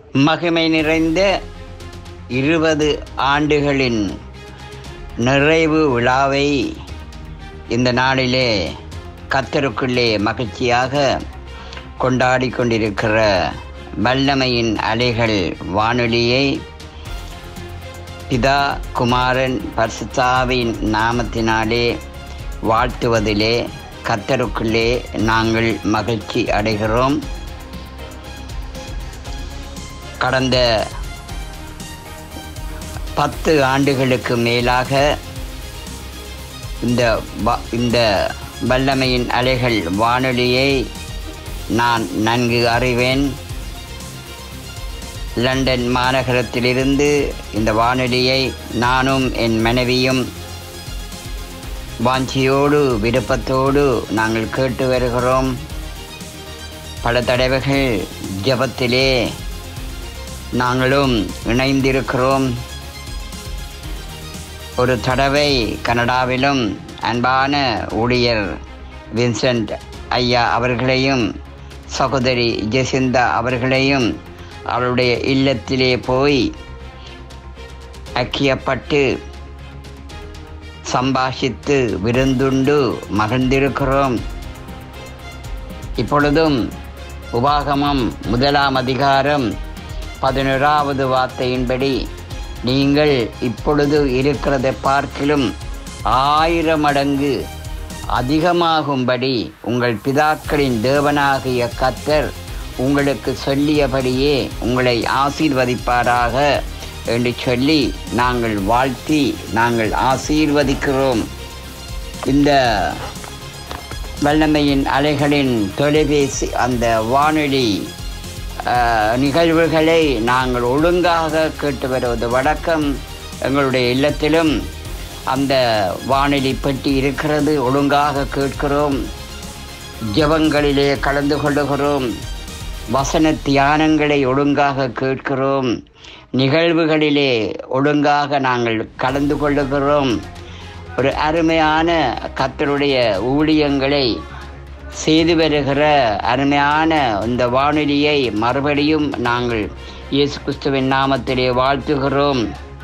மகிமை நிறைந்த இருபது ஆண்டுகளின் நிறைவு விழாவை இந்த நாளிலே கத்தருக்குள்ளே மகிழ்ச்சியாக கொண்டாடி கொண்டிருக்கிற வல்லமையின் அலைகள் வானொலியை பிதா குமாரன் பரிசுத்தாவின் நாமத்தினாலே வாழ்த்துவதிலே கத்தருக்குள்ளே நாங்கள் மகிழ்ச்சி அடைகிறோம் கடந்த பத்து ஆண்டுகளுக்கு மேலாக இந்த வ- இந்த வல்லமையின் அலைகள் வானொலியை நான் நன்கு அறிவேன் லண்டன் மாநகரத்திலிருந்து இந்த வானொலியை நானும் என் மனைவியும் வாஞ்சியோடு விருப்பத்தோடு நாங்கள் கேட்டு வருகிறோம் பல தடவைகள் ஜெபத்திலே நாங்களும் இணைந்திருக்கிறோம் ஒரு தடவை கனடாவிலும் அன்பான ஊழியர் வின்சென்ட் ஐயா அவர்களையும் சகோதரி ஜெசிந்தா அவர்களையும் அவருடைய இல்லத்திலே போய் ஐக்கியப்பட்டு சம்பாஷித்து விருந்துண்டு மகிழ்ந்திருக்கிறோம் இப்பொழுதும் உபாகமம் முதலாம் அதிகாரம் பதினோராவது வார்த்தையின்படி நீங்கள் இப்பொழுது இருக்கிறதை பார்க்கிலும் ஆயிரம் மடங்கு அதிகமாகும்படி உங்கள் பிதாக்களின் தேவனாகிய கத்தர் உங்களுக்கு சொல்லியபடியே உங்களை ஆசீர்வதிப்பாராக என்று சொல்லி நாங்கள் வாழ்த்தி நாங்கள் ஆசீர்வதிக்கிறோம் இந்த வல்லமையின் அலைகளின் தொலைபேசி அந்த வானொலி அஹ், நிகழ்வுகளை நாங்கள் ஒழுங்காக கேட்டு வருவது வழக்கம் எங்களுடைய இல்லத்திலும் அந்த வானொலி பெட்டி இருக்கிறது ஒழுங்காக கேட்கிறோம் ஜெபங்களிலே கலந்து கொள்ளுகிறோம் வசன தியானங்களை ஒழுங்காக கேட்கிறோம் நிகழ்வுகளிலே ஒழுங்காக நாங்கள் கலந்து கொள்ளுகிறோம் ஒரு அருமையான கத்தருடைய ஊழியங்களை செய்து வருகிற அருமையான இந்த வானொலியை மறுபடியும் நாங்கள் இயேசு கிறிஸ்துவின் நாமத்திலே வாழ்த்துகிறோம்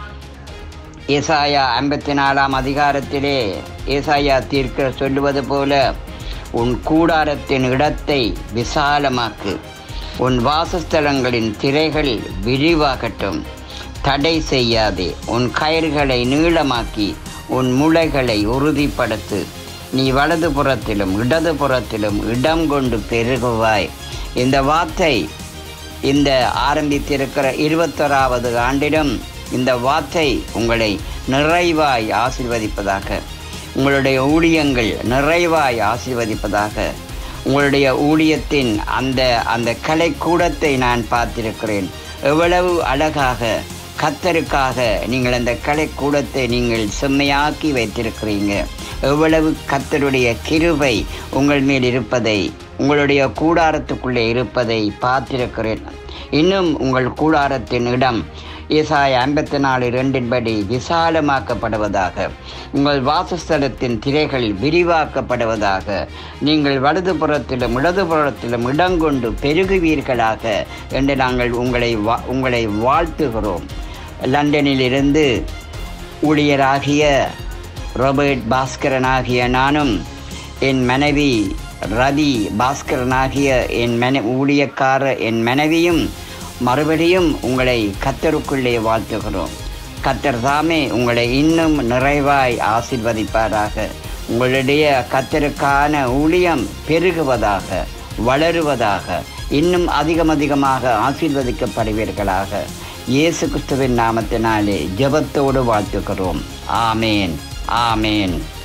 ஏசாயா ஐம்பத்தி நாலாம் அதிகாரத்திலே ஏசாயா தீர்க்க சொல்லுவது போல உன் கூடாரத்தின் இடத்தை விசாலமாக்கு உன் வாசஸ்தலங்களின் திரைகள் விரிவாகட்டும் தடை செய்யாதே உன் கயிறுகளை நீளமாக்கி உன் முளைகளை உறுதிப்படுத்து நீ வலது புறத்திலும் இடது புறத்திலும் இடம் கொண்டு பெருகுவாய் இந்த வார்த்தை இந்த ஆரம்பித்திருக்கிற இருபத்தோராவது ஆண்டிலும் இந்த வார்த்தை உங்களை நிறைவாய் ஆசீர்வதிப்பதாக உங்களுடைய ஊழியங்கள் நிறைவாய் ஆசீர்வதிப்பதாக உங்களுடைய ஊழியத்தின் அந்த அந்த கலைக்கூடத்தை நான் பார்த்திருக்கிறேன் எவ்வளவு அழகாக கத்தருக்காக நீங்கள் அந்த கலைக்கூடத்தை நீங்கள் செம்மையாக்கி வைத்திருக்கிறீங்க எவ்வளவு கத்தருடைய கிருபை உங்கள் மேல் இருப்பதை உங்களுடைய கூடாரத்துக்குள்ளே இருப்பதை பார்த்திருக்கிறேன் இன்னும் உங்கள் கூடாரத்தின் இடம் ஏசாய ஐம்பத்தி நாலு ரெண்டின்படி விசாலமாக்கப்படுவதாக உங்கள் வாசஸ்தலத்தின் திரைகள் விரிவாக்கப்படுவதாக நீங்கள் வலது புறத்திலும் இடது புறத்திலும் இடங்கொண்டு பெருகுவீர்களாக என்று நாங்கள் உங்களை வா உங்களை வாழ்த்துகிறோம் லண்டனிலிருந்து ஊழியராகிய ரோபர்ட் பாஸ்கரனாகிய நானும் என் மனைவி ரதி பாஸ்கரனாகிய என் மன ஊழியக்கார என் மனைவியும் மறுபடியும் உங்களை கத்தருக்குள்ளே வாழ்த்துகிறோம் கத்தர் தாமே உங்களை இன்னும் நிறைவாய் ஆசீர்வதிப்பாராக உங்களுடைய கத்தருக்கான ஊழியம் பெருகுவதாக வளருவதாக இன்னும் அதிகம் அதிகமாக ஆசீர்வதிக்கப்படுவீர்களாக இயேசு கிறிஸ்துவின் நாமத்தினாலே ஜெபத்தோடு வாழ்த்துகிறோம் ஆமேன் ஆமேன்